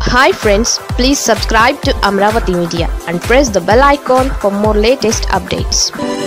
hi friends please subscribe to Amaravati media and press the bell icon for more latest updates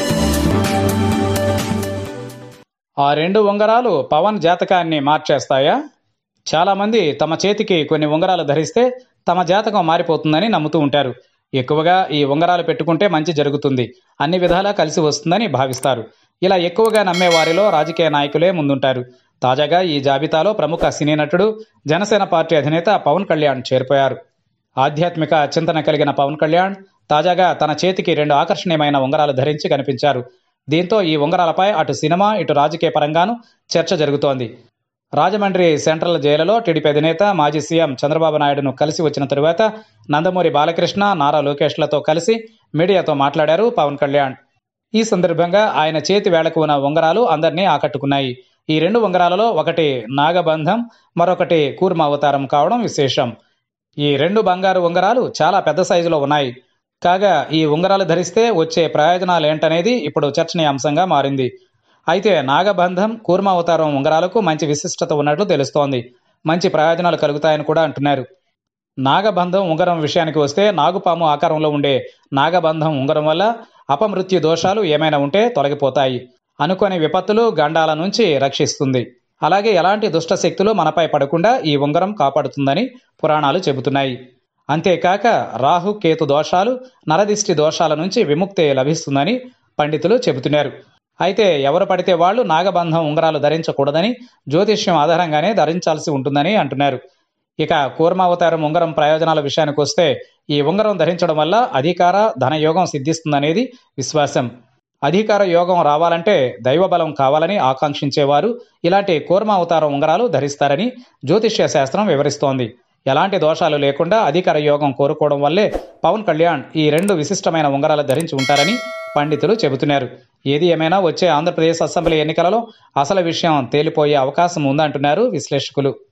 ఆ రెండు ఉంగరాలు పవన్ జాతకాన్ని మార్చేస్తాయా చాలామంది తమ చేతికి కొన్ని ఉంగరాలు ధరిస్తే తమ జాతకం మారిపోతుందని నమ్ముతూ ఉంటారు ఎక్కువగా ఈ ఉంగరాలు పెట్టుకుంటే మంచి జరుగుతుంది అన్ని విధాలా కలిసి వస్తుందని భావిస్తారు ఇలా ఎక్కువగా నమ్మే వారిలో రాజకీయ నాయకులే ముందుంటారు తాజాగా ఈ జాబితాలో ప్రముఖ సినీ నటుడు జనసేన పార్టీ అధినేత పవన్ కళ్యాణ్ చేరిపోయారు ఆధ్యాత్మిక చింతన కలిగిన పవన్ కళ్యాణ్ తాజాగా తన చేతికి రెండు ఆకర్షణీయమైన ఉంగరాలు ధరించి కనిపించారు దీంతో ఈ ఉంగరాలపై అటు సినిమా ఇటు రాజకీయ పరంగానూ చర్చ జరుగుతోంది రాజమండ్రి సెంట్రల్ జైలులో టీడీపీ అధినేత మాజీ సీఎం చంద్రబాబు నాయుడును కలిసి వచ్చిన తరువాత నందమూరి బాలకృష్ణ నారా లోకేష్లతో కలిసి మీడియాతో మాట్లాడారు పవన్ కళ్యాణ్ ఈ సందర్భంగా ఆయన చేతి వేళకు ఉన్న ఉంగరాలు అందరినీ ఆకట్టుకున్నాయి ఈ రెండు ఉంగరాలలో ఒకటి నాగబంధం మరొకటి కూర్మ అవతారం కావడం విశేషం ఈ రెండు బంగారు ఉంగరాలు చాలా పెద్ద సైజులో ఉన్నాయి కాగా ఈ ఉంగరాలు ధరిస్తే వచ్చే ప్రయోజనాలు ఏంటనేది ఇప్పుడు చర్చనీయాంశంగా మారింది అయితే నాగబంధం కూర్మ అవతారం ఉంగరాలకు మంచి విశిష్టత ఉన్నట్లు తెలుస్తోంది మంచి ప్రయోజనాలు కలుగుతాయని కూడా అంటున్నారు నాగబంధం ఉంగరం విషయానికి వస్తే నాగుపాము ఆకారంలో ఉండే నాగబంధం ఉంగరం వల్ల అపమృత్యు దోషాలు ఏమైనా ఉంటే తొలగిపోతాయి అనుకోని విపత్తులు గండాల నుంచి రక్షిస్తుంది అలాగే ఎలాంటి దుష్ట శక్తులు మనపై పడకుండా ఈ ఉంగరం కాపాడుతుందని పురాణాలు చెబుతున్నాయి అంతేకాక రాహు కేతు దోషాలు నరదిష్టి దోషాల నుంచి విముక్తి లభిస్తుందని పండితులు చెబుతున్నారు అయితే ఎవరు పడితే వాళ్ళు నాగబంధం ఉంగరాలు ధరించకూడదని జ్యోతిష్యం ఆధారంగానే ధరించాల్సి ఉంటుందని అంటున్నారు ఇక కూర్మావతారం ఉంగరం ప్రయోజనాల విషయానికి వస్తే ఈ ఉంగరం ధరించడం వల్ల అధికార ధనయోగం సిద్ధిస్తుందనేది విశ్వాసం అధికార యోగం రావాలంటే దైవబలం కావాలని ఆకాంక్షించేవారు ఇలాంటి కూర్మ అవతారం ఉంగరాలు ధరిస్తారని జ్యోతిష్య శాస్త్రం వివరిస్తోంది ఎలాంటి దోషాలు లేకుండా అధికార యోగం కోరుకోవడం వల్లే పవన్ కళ్యాణ్ ఈ రెండు విశిష్టమైన ఉంగరాలు ధరించి ఉంటారని పండితులు చెబుతున్నారు ఏది ఏమైనా వచ్చే ఆంధ్రప్రదేశ్ అసెంబ్లీ ఎన్నికలలో అసలు విషయం తేలిపోయే అవకాశం ఉందంటున్నారు విశ్లేషకులు